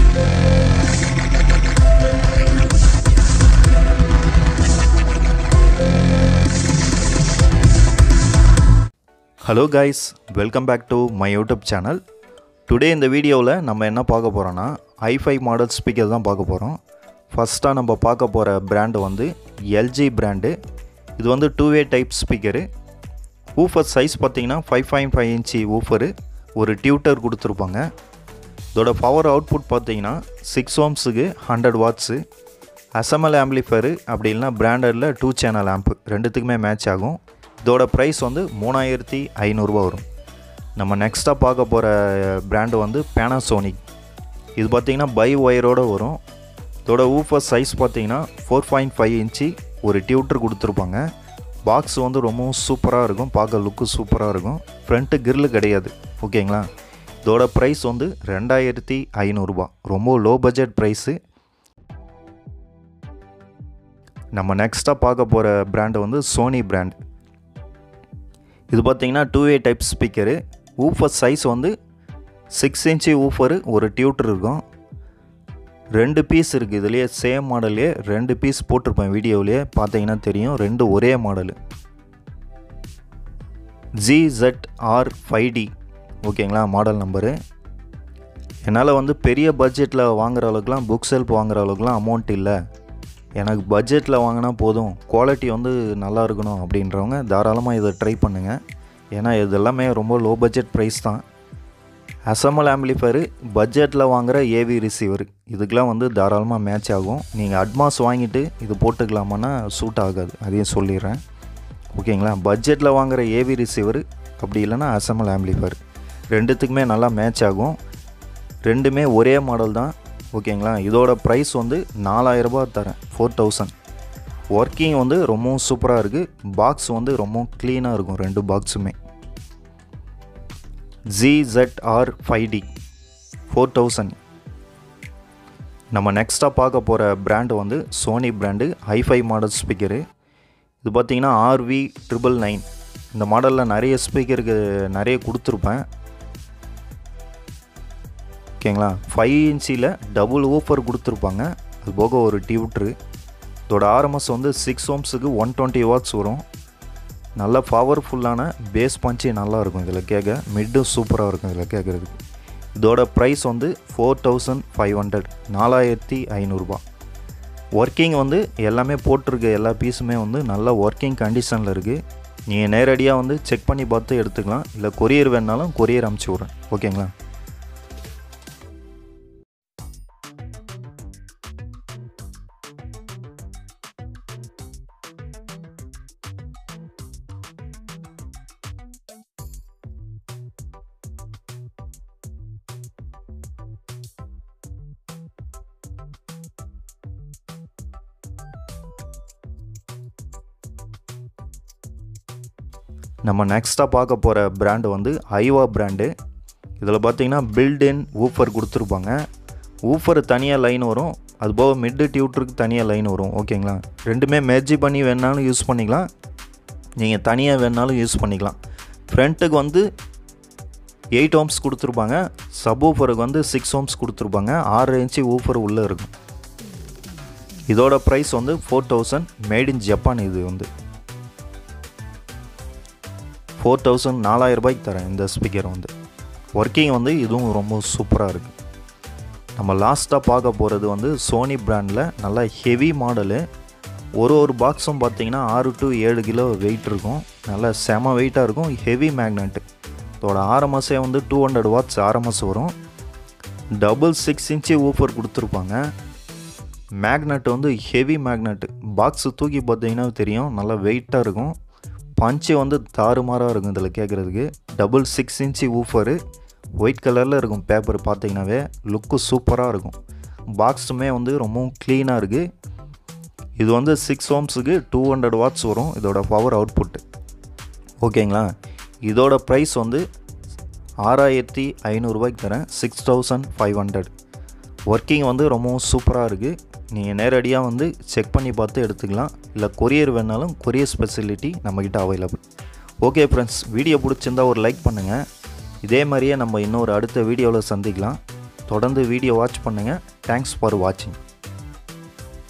hello guys welcome back to my YouTube channel today இந்த வீடியோவில் நம்ம என்ன பார்க்க போகிறோன்னா ஐஃபை மாடல் ஸ்பீக்கர் தான் பார்க்க போகிறோம் ஃபஸ்ட்டாக நம்ம பார்க்க போகிற பிராண்டு வந்து எல்ஜி பிராண்டு இது வந்து two way type speaker woofer size பார்த்தீங்கன்னா five point five inch woofer ஒரு டியூட்டர் கொடுத்துருப்பாங்க இதோட பவர் அவுட்புட் பார்த்தீங்கன்னா சிக்ஸ் ஓம்ஸுக்கு ஹண்ட்ரட் வாட்ஸு அசமல் ஆம்பிளிஃபயரு அப்படி இல்லைனா பிராண்டடில் டூ சேனல் ஆம்ப்பு ரெண்டுத்துக்குமே மேட்ச் ஆகும் இதோட ப்ரைஸ் வந்து மூணாயிரத்தி ஐநூறுரூவா வரும் நம்ம நெக்ஸ்ட்டாக பார்க்க போகிற பிராண்டு வந்து பேனாசோனிக் இது பார்த்திங்கன்னா பை ஒயரோடு வரும் இதோட ஊஃபர் சைஸ் பார்த்தீங்கன்னா ஃபோர் பாயிண்ட் ஃபைவ் இன்ச்சு ஒரு டியூட்டர் கொடுத்துருப்பாங்க பாக்ஸ் வந்து ரொம்பவும் சூப்பராக இருக்கும் பார்க்க லுக்கு சூப்பராக இருக்கும் ஃப்ரண்ட்டு கிரில் கிடையாது ஓகேங்களா இதோட ப்ரைஸ் வந்து ரெண்டாயிரத்தி ஐநூறுரூபா ரொம்ப லோ பட்ஜெட் ப்ரைஸு நம்ம நெக்ஸ்ட்டாக பார்க்க போகிற பிராண்டு வந்து சோனி பிராண்ட் இது பார்த்தீங்கன்னா two way type speaker woofer size வந்து சிக்ஸ் இன்ச்சு ஊஃபரு ஒரு டியூட்டர் இருக்கும் ரெண்டு பீஸ் இருக்குது இதுலேயே சேம் மாடல்லே ரெண்டு பீஸ் போட்டிருப்பேன் வீடியோவிலே பார்த்தீங்கன்னா தெரியும் ரெண்டு ஒரே மாடலு ஜிZR ஃபைவ் டி ஓகேங்களா மாடல் நம்பரு என்னால் வந்து பெரிய பட்ஜெட்டில் வாங்குற அளவுக்குலாம் புக் செல்ஃப் வாங்குற அளவுக்குலாம் அமௌண்ட் இல்லை எனக்கு பட்ஜெட்டில் வாங்கினா போதும் குவாலிட்டி வந்து நல்லா இருக்கணும் அப்படின்றவங்க தாராளமாக இதை ட்ரை பண்ணுங்கள் ஏன்னா இது எல்லாமே ரொம்ப லோ பட்ஜெட் ப்ரைஸ் தான் அசமல் ஆம்பிளிஃபயரு பட்ஜெட்டில் வாங்குகிற ஏவி ரிசீவர் இதுக்கெலாம் வந்து தாராளமாக மேட்ச் ஆகும் நீங்கள் அட்வான்ஸ் வாங்கிட்டு இது போட்டுக்கலாமான்னா சூட் ஆகாது அதையும் சொல்லிடுறேன் ஓகேங்களா பட்ஜெட்டில் வாங்குகிற ஏவி ரிசீவர் அப்படி இல்லைன்னா அசமல் ஆம்பிளிஃபயர் ரெண்டுத்துக்குமே நல்லா மேட்ச் ஆகும் ரெண்டுமே ஒரே மாடல் தான் ஓகேங்களா இதோட ப்ரைஸ் வந்து நாலாயிரரூபா தரேன் ஃபோர் தௌசண்ட் ஒர்க்கிங் வந்து ரொம்பவும் சூப்பராக இருக்குது பாக்ஸ் வந்து ரொம்பவும் க்ளீனாக இருக்கும் ரெண்டு பாக்ஸுமே GZR five T four thousand நம்ம நெக்ஸ்ட்டாக பார்க்க போகிற பிராண்டு வந்து Sony brand hi-fi model speaker இது பார்த்திங்கன்னா ஆர்வி ட்ரிபிள் நைன் இந்த மாடலில் நிறைய ஸ்பீக்கருக்கு நிறைய கொடுத்துருப்பேன் ஓகேங்களா ஃபைவ் இன்ச்சில் டபுள் ஊஃபர் கொடுத்துருப்பாங்க அது போக ஒரு டியூட்ரு இதோட ஆர்எம்எஸ் வந்து சிக்ஸ் ஓம்ஸுக்கு ஒன் டுவெண்ட்டி வாட்ஸ் வரும் நல்ல பவர்ஃபுல்லான பேஸ் பஞ்சு நல்லா இருக்கும் இதில் கேட்க மிட்டும் சூப்பராக இருக்கும் இதில் கேட்குறதுக்கு இதோட ப்ரைஸ் வந்து ஃபோர் தௌசண்ட் ஃபைவ் ஹண்ட்ரட் நாலாயிரத்தி ஐநூறுரூபா ஒர்க்கிங் வந்து எல்லாமே போட்டிருக்க எல்லா பீஸுமே வந்து நல்ல ஒர்க்கிங் கண்டிஷனில் இருக்குது நீங்கள் நேரடியாக வந்து செக் பண்ணி பார்த்து எடுத்துக்கலாம் இல்லை கொரியர் வேணாலும் கொரியர் அமுச்சு விட்றேன் ஓகேங்களா நம்ம நெக்ஸ்ட்டாக பார்க்க போகிற பிராண்டு வந்து ஐவா பிராண்டு இதில் பார்த்தீங்கன்னா பில்டின் ஊஃபர் கொடுத்துருப்பாங்க ஊஃபர் தனியாக லைன் வரும் அதுபோக மிட்டு டியூட்டருக்கு தனியாக லைன் வரும் ஓகேங்களா ரெண்டுமே மெர்ஜி பண்ணி வேணாலும் யூஸ் பண்ணிக்கலாம் நீங்கள் தனியாக வேணாலும் யூஸ் பண்ணிக்கலாம் ஃப்ரண்ட்டுக்கு வந்து எயிட் ஓம்ஸ் கொடுத்துருப்பாங்க சப் ஊஃபருக்கு வந்து சிக்ஸ் ஓம்ஸ் கொடுத்துருப்பாங்க ஆறு இன்ச்சு ஊஃபர் உள்ளே இருக்கும் இதோட ப்ரைஸ் வந்து four thousand made in Japan இது வந்து ஃபோர் தௌசண்ட் நாலாயிரம் ரூபாய்க்கு தரேன் இந்த ஸ்பீக்கர் வந்து ஒர்க்கிங் வந்து இதுவும் ரொம்ப சூப்பராக இருக்குது நம்ம லாஸ்ட்டாக பார்க்க போகிறது வந்து சோனி பிராண்டில் நல்லா ஹெவி மாடலு ஒரு ஒரு பாக்ஸும் பார்த்தீங்கன்னா ஆறு டு ஏழு கிலோ வெயிட் இருக்கும் நல்லா செம வெயிட்டாக இருக்கும் ஹெவி மேக்னெட்டு இதோட ஆர்எம்எஸ்ஸே வந்து டூ ஹண்ட்ரட் வாட்ஸ் ஆர்எம்எஸ் வரும் டபுள் சிக்ஸ் இன்ச்சு ஊஃபர் கொடுத்துருப்பாங்க மேக்னெட் வந்து ஹெவி மேக்னெட்டு பாக்ஸு தூக்கி பார்த்தீங்கன்னா தெரியும் நல்லா வெயிட்டாக இருக்கும் பஞ்சு வந்து தாறுமாறாக இருக்கும் இதில் கேட்குறதுக்கு double six inch woofer white கலரில் இருக்கும் பேப்பர் பார்த்தீங்கன்னாவே லுக்கு சூப்பராக இருக்கும் பாக்ஸுமே வந்து ரொம்பவும் க்ளீனாக இருக்குது இது வந்து சிக்ஸ் ஓம்ஸுக்கு டூ ஹண்ட்ரட் வாட்ஸ் வரும் இதோட பவர் அவுட்புட்டு ஓகேங்களா இதோட ப்ரைஸ் வந்து ஆறாயிரத்தி ஐநூறுரூவாய்க்கு தரேன் six thousand five hundred working வந்து ரொம்பவும் சூப்பராக இருக்குது நீங்கள் நேரடியாக வந்து செக் பண்ணி பார்த்து எடுத்துக்கலாம் இல்லை கொரியர் வேணாலும் கொரியர் ஸ்பெசிலிட்டி நம்மக்கிட்ட அவைலபிள் ஓகே ஃப்ரெண்ட்ஸ் வீடியோ பிடிச்சிருந்தா ஒரு லைக் பண்ணுங்கள் இதே மாதிரியே நம்ம இன்னொரு அடுத்த வீடியோவில் சந்திக்கலாம் தொடர்ந்து வீடியோ வாட்ச் பண்ணுங்கள் தேங்க்ஸ் ஃபார் வாட்சிங்